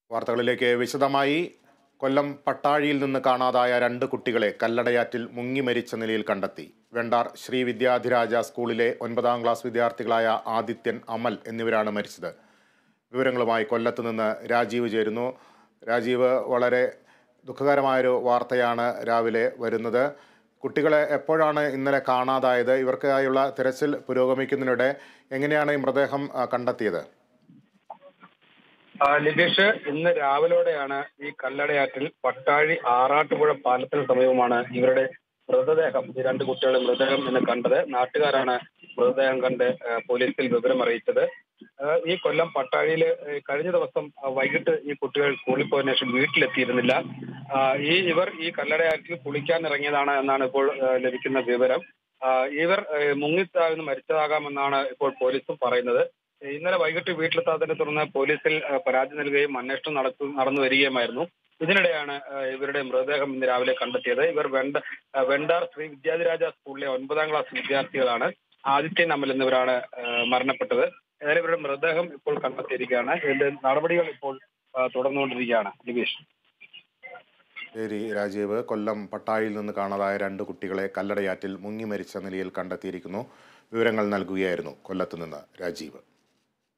വാർത്തകളിലേക്ക് വിശദമായി കൊല്ലം പട്ടാഴിയിൽ നിന്ന് കാണാതായ രണ്ട് കുട്ടികളെ കല്ലടയാറ്റിൽ മുങ്ങി മരിച്ച നിലയിൽ കണ്ടെത്തി വെണ്ടാർ ശ്രീ വിദ്യാധിരാജ സ്കൂളിലെ ഒൻപതാം ക്ലാസ് വിദ്യാർത്ഥികളായ ആദിത്യൻ അമൽ എന്നിവരാണ് മരിച്ചത് വിവരങ്ങളുമായി കൊല്ലത്ത് നിന്ന് രാജീവ് ചേരുന്നു രാജീവ് വളരെ ദുഃഖകരമായൊരു വാർത്തയാണ് രാവിലെ വരുന്നത് കുട്ടികളെ എപ്പോഴാണ് ഇന്നലെ കാണാതായത് ഇവർക്കായുള്ള തിരച്ചിൽ പുരോഗമിക്കുന്നതിനിടെ എങ്ങനെയാണ് ഈ മൃതദേഹം ആ, കണ്ടെത്തിയത് ആ, ലിബീഷ് ഇന്ന് രാവിലോടെയാണ് ഈ കല്ലടയാറ്റിൽ പട്ടാഴി ആറാട്ടുപുഴ പാലത്തിന് സമീപമാണ് ഇവരുടെ മൃതദേഹം ഈ രണ്ട് കുട്ടികളുടെ മൃതദേഹം ഇന്ന് കണ്ടത് നാട്ടുകാരാണ് മൃതദേഹം കണ്ട് ആ, പോലീസിൽ വിവരം അറിയിച്ചത് ആ, ഈ കൊല്ലം പട്ടാഴിയിൽ കഴിഞ്ഞ ദിവസം ആ, വൈകിട്ട് ഈ കുട്ടികൾ സ്കൂളിൽ പോയതിനു ശേഷം വീട്ടിലെത്തിയിരുന്നില്ല ആ, ഈ ഇവർ ഈ കല്ലടയാറ്റിൽ കുളിക്കാൻ ഇറങ്ങിയതാണ് എന്നാണ് ഇപ്പോൾ ആ, ലഭിക്കുന്ന വിവരം ആ, ഇവർ ആ, മുങ്ങിത്താഴ്ന്ന് മരിച്ചതാകാമെന്നാണ് ഇപ്പോൾ പോലീസും പറയുന്നത് ഇന്നലെ വൈകിട്ട് വീട്ടിലെത്താത്തതിനെ തുടർന്ന് പോലീസിൽ ആ, പരാതി നൽകുകയും അന്വേഷണം നടത്തു നടന്നു വരികയുമായിരുന്നു ഇതിനിടെയാണ് ആ, ഇവരുടെ മൃതദേഹം ഇന്ന് രാവിലെ കണ്ടെത്തിയത് ഇവർ വെണ്ട ആ, വെണ്ടാർ ശ്രീ വിദ്യാധിരാജ സ്കൂളിലെ ഒൻപതാം ക്ലാസ് വിദ്യാർത്ഥികളാണ് ആദിത്യൻ അമൽ എന്നിവരാണ് ആ, മരണപ്പെട്ടത് ഏതായാലും ഇവരുടെ മൃതദേഹം ഇപ്പോൾ കണ്ടെത്തിയിരിക്കുകയാണ് ഇതിന്റെ നടപടികൾ ഇപ്പോൾ ആ, തുടർന്നുകൊണ്ടിരിക്കുകയാണ് ദിവേഷ് ശരി രാജീവ് കൊല്ലം പട്ടാഴിയിൽ നിന്ന് കാണാതായ രണ്ട് കുട്ടികളെ കല്ലടയാറ്റിൽ മുങ്ങി മരിച്ച നിലയിൽ കണ്ടെത്തിയിരിക്കുന്നു വിവരങ്ങൾ നൽകുകയായിരുന്നു കൊല്ലത്ത് നിന്ന് രാജീവ്